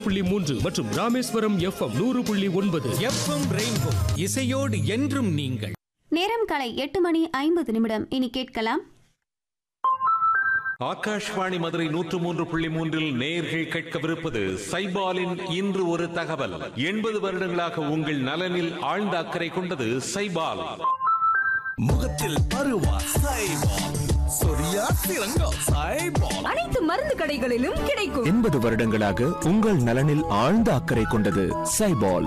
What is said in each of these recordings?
புள்ளி மூன்று மற்றும் ராமேஸ்வரம் எஃப்எம் நூறு புள்ளி ஒன்பது எஃப்எம் ரெயின்போ இசையோடு என்றும் நீங்கள் நேரம் காலை எட்டு மணி ஐம்பது நிமிடம் இனி கேட்கலாம் ஆகாஷ்வாணி மதுரை நூற்று மூன்று புள்ளி மூன்றில் நேர்கள் கேட்கவிருப்பது சைபாலின் இன்று ஒரு தகவல் எண்பது வருடங்களாக உங்கள் நலனில் ஆழ்ந்த அக்கறை கொண்டது சைபால் முகத்தில் பருவா சைபால் சொரியா சிறங்கம் சைபால் அனைத்து மருந்து கடைகளிலும் கிடைக்கும் எண்பது வருடங்களாக உங்கள் நலனில் ஆழ்ந்த அக்கறை கொண்டது சைபால்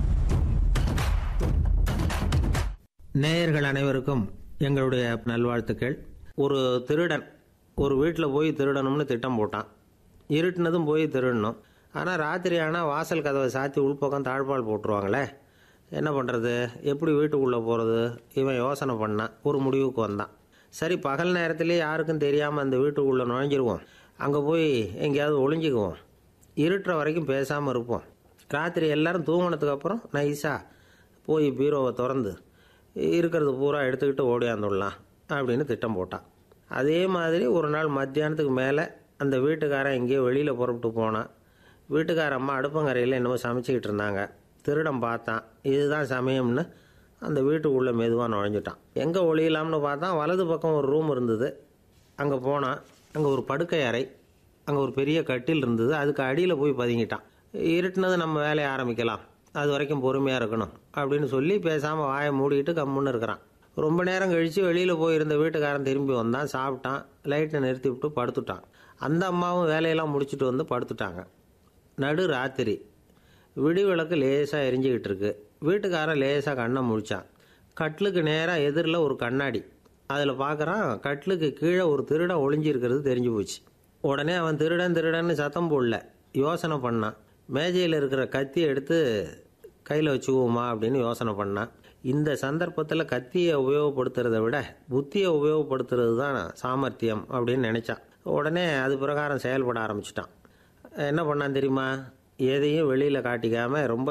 நேயர்கள் அனைவருக்கும் எங்களுடைய நல்வாழ்த்துக்கள் ஒரு திருடன் ஒரு வீட்டில் போய் திருடணும்னு திட்டம் போட்டான் இருட்டுனதும் போய் திருடணும் ஆனால் ராத்திரி ஆனால் வாசல் கதவை சாத்தி உள்பக்கம் தாழ்பால் போட்டுருவாங்களே என்ன பண்ணுறது எப்படி வீட்டுக்குள்ளே போகிறது இவன் யோசனை பண்ணான் ஒரு முடிவுக்கு வந்தான் சரி பகல் நேரத்திலே யாருக்கும் தெரியாமல் அந்த வீட்டுக்குள்ளே நுழைஞ்சிருவோம் அங்கே போய் எங்கேயாவது ஒளிஞ்சிக்குவோம் இருட்டுற வரைக்கும் பேசாமல் இருப்போம் ராத்திரி எல்லாரும் தூங்கினதுக்கு அப்புறம் நைஸாக போய் பீரோவை திறந்து இருக்கிறது பூரா எடுத்துக்கிட்டு ஓடியாந்துடலாம் அப்படின்னு திட்டம் போட்டான் அதே மாதிரி ஒரு நாள் மத்தியானத்துக்கு மேலே அந்த வீட்டுக்காரன் எங்கேயோ வெளியில் புறப்பட்டு போனான் வீட்டுக்கார அம்மா அடுப்பங்கரையில் என்னமோ சமைச்சிக்கிட்டு இருந்தாங்க திருடன் பார்த்தான் இதுதான் சமயம்னு அந்த வீட்டுக்குள்ளே மெதுவாக நுழைஞ்சிட்டான் எங்கே ஒளியலாம்னு பார்த்தான் வலது பக்கம் ஒரு ரூம் இருந்தது அங்கே போனான் அங்கே ஒரு படுக்கை அறை அங்கே ஒரு பெரிய கட்டில் இருந்தது அதுக்கு அடியில் போய் பதுங்கிட்டான் இருட்டுனது நம்ம வேலையை ஆரம்பிக்கலாம் அது வரைக்கும் பொறுமையாக இருக்கணும் அப்படின்னு சொல்லி பேசாமல் வாயை மூடிட்டு கம்முன்னு இருக்கிறான் ரொம்ப நேரம் கழித்து வெளியில் போயிருந்த வீட்டுக்காரன் திரும்பி வந்தான் சாப்பிட்டான் லைட்டை நிறுத்தி விட்டு படுத்துட்டான் அந்த அம்மாவும் வேலையெல்லாம் முடிச்சுட்டு வந்து படுத்துட்டாங்க நடு ராத்திரி விடி விளக்கு லேசாக எரிஞ்சுக்கிட்டு இருக்கு வீட்டுக்காரன் லேசாக கண்ணை முழிச்சான் கட்டிலுக்கு நேராக எதிரில் ஒரு கண்ணாடி அதில் பார்க்குறான் கட்டிலுக்கு கீழே ஒரு திருடன் ஒளிஞ்சிருக்கிறது தெரிஞ்சு போச்சு உடனே அவன் திருடன் திருடன்னு சத்தம் போடல யோசனை பண்ணான் மேஜையில் இருக்கிற கத்தியை எடுத்து கையில் வச்சுக்குவோமா அப்படின்னு யோசனை பண்ணான் இந்த சந்தர்ப்பத்தில் கத்தியை உபயோகப்படுத்துறதை விட புத்தியை உபயோகப்படுத்துறது தான் சாமர்த்தியம் அப்படின்னு நினச்சான் உடனே அது பிரகாரம் செயல்பட ஆரம்பிச்சிட்டான் என்ன பண்ணான் தெரியுமா எதையும் வெளியில் காட்டிக்காமல் ரொம்ப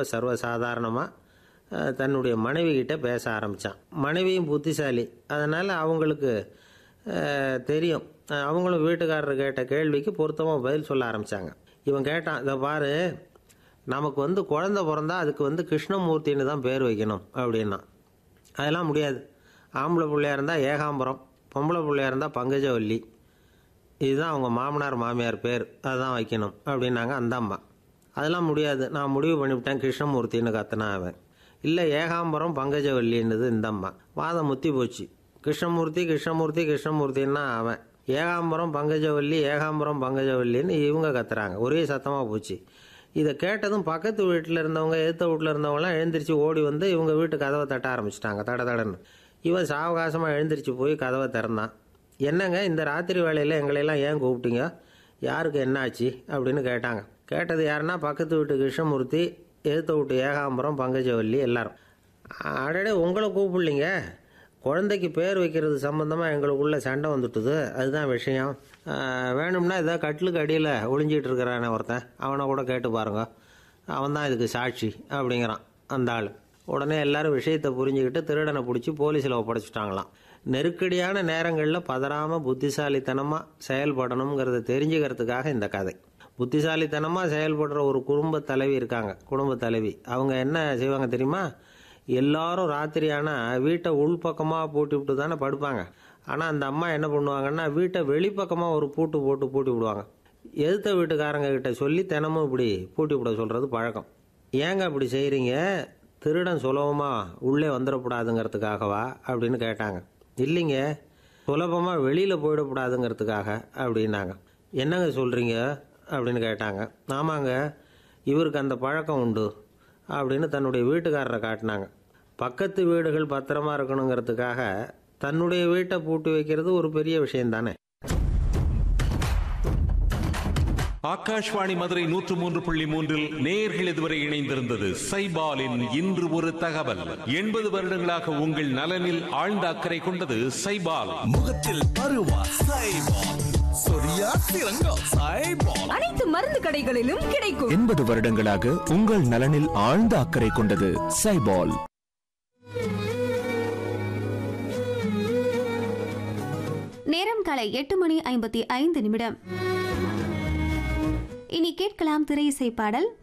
சர்வசாதாரணமாக தன்னுடைய மனைவி கிட்ட பேச ஆரம்பித்தான் மனைவியும் புத்திசாலி அதனால் அவங்களுக்கு அஹ், தெரியும் அஹ், அவங்களும் வீட்டுக்காரர் கேட்ட கேள்விக்கு பொருத்தமாக பதில் சொல்ல ஆரம்பித்தாங்க இவன் கேட்டான் இதை பாரு நமக்கு வந்து குழந்தை பிறந்தா அதுக்கு வந்து கிருஷ்ணமூர்த்தின்னு தான் பேர் வைக்கணும் அப்படின்னா அதெல்லாம் முடியாது ஆம்பளை பிள்ளையா இருந்தால் ஏகாம்பரம் பொம்பளை பிள்ளையா இருந்தால் பங்கஜவல்லி இதுதான் அவங்க மாமனார் மாமியார் பேர் அதுதான் வைக்கணும் அப்படின்னாங்க அந்த அம்மா அதெல்லாம் முடியாது நான் முடிவு பண்ணிவிட்டேன் கிருஷ்ணமூர்த்தின்னு கத்துனா அவன் இல்லை ஏகாம்பரம் பங்கஜவல்லின்னுது இந்த அம்மா வாதம் முத்தி போச்சு கிருஷ்ணமூர்த்தி கிருஷ்ணமூர்த்தி கிருஷ்ணமூர்த்தின்னா அவன் ஏகாம்பரம் பங்கஜவல்லி ஏகாம்பரம் பங்கஜவல்லின்னு இவங்க கத்துறாங்க ஒரே சத்தமாக போச்சு இதை கேட்டதும் பக்கத்து வீட்டில் இருந்தவங்க எதிர்த்த வீட்டில் இருந்தவங்களாம் எழுந்திரிச்சு ஓடி வந்து இவங்க வீட்டு கதவை தட்ட ஆரம்பிச்சிட்டாங்க தட தடன்னு இவன் சாவகாசமாக எழுந்திரிச்சு போய் கதவை திறந்தான் என்னங்க இந்த ராத்திரி வேலையில் எங்களையெல்லாம் ஏன் கூப்பிட்டீங்க யாருக்கு என்னாச்சு அப்படின்னு கேட்டாங்க கேட்டது யாருன்னா பக்கத்து வீட்டு கிருஷ்ணமூர்த்தி எதிர்த்த வீட்டு ஏகாம்பரம் பங்கஜவல்லி எல்லாரும் அடடே உங்களை கூப்பிடலிங்க குழந்தைக்கு பேர் வைக்கிறது சம்மந்தமாக எங்களுக்குள்ள சண்டை வந்துட்டுது அதுதான் விஷயம் ஆஹ், வேணும்னா இதை கட்டிலுக்கு அடியில் ஒளிஞ்சிட்டு இருக்கிறானே ஒருத்தன் அவனை கூட கேட்டு பாருங்க அவன் தான் இதுக்கு சாட்சி அப்படிங்கிறான் அந்த ஆள் உடனே எல்லாரும் விஷயத்தை புரிஞ்சுக்கிட்டு திருடனை பிடிச்சி போலீஸில் ஒப்படைச்சிட்டாங்களாம் நெருக்கடியான நேரங்களில் பதறாமல் புத்திசாலித்தனமாக செயல்படணுங்கிறத தெரிஞ்சுக்கிறதுக்காக இந்த கதை புத்திசாலித்தனமாக செயல்படுற ஒரு குடும்ப தலைவி இருக்காங்க குடும்ப தலைவி அவங்க என்ன செய்வாங்க தெரியுமா எல்லாரும் ராத்திரி ஆனால் வீட்டை உள்பக்கமாக பூட்டி விட்டு தானே படுப்பாங்க ஆனால் அந்த அம்மா என்ன பண்ணுவாங்கன்னா வீட்டை வெளிப்பக்கமாக ஒரு பூட்டு போட்டு பூட்டி விடுவாங்க எதிர்த்த வீட்டுக்காரங்க கிட்ட சொல்லி தினமும் இப்படி பூட்டி விட சொல்கிறது பழக்கம் ஏங்க அப்படி செய்கிறீங்க திருடன் சுலபமாக உள்ளே வந்துடக்கூடாதுங்கிறதுக்காகவா அப்படின்னு கேட்டாங்க இல்லைங்க சுலபமாக வெளியில் போயிடக்கூடாதுங்கிறதுக்காக அப்படின்னாங்க என்னங்க சொல்கிறீங்க அப்படின்னு கேட்டாங்க ஆமாங்க இவருக்கு அந்த பழக்கம் உண்டு அப்படின்னு தன்னுடைய வீட்டுக்காரரை காட்டினாங்க பக்கத்து வீடுகள் பத்திரமா இருக்கணுங்கிறதுக்காக தன்னுடைய வீட்டை பூட்டி வைக்கிறது ஒரு பெரிய விஷயம் தானே ஆகாஷ்வாணி மதுரை நூற்று மூன்று புள்ளி மூன்றில் நேர்கள் இதுவரை இணைந்திருந்தது சைபாலின் இன்று ஒரு தகவல் எண்பது வருடங்களாக உங்கள் நலனில் ஆழ்ந்த அக்கறை கொண்டது சைபால் முகத்தில் பருவா சைபால் சொரியா சிறங்கம் சைபால் அனைத்து மருந்து கடைகளிலும் கிடைக்கும் எண்பது வருடங்களாக உங்கள் நலனில் ஆழ்ந்த அக்கறை கொண்டது சைபால் நேரம் காலை எட்டு மணி ஐம்பத்தி ஐந்து நிமிடம் இனி கேட்கலாம் திரை இசை பாடல்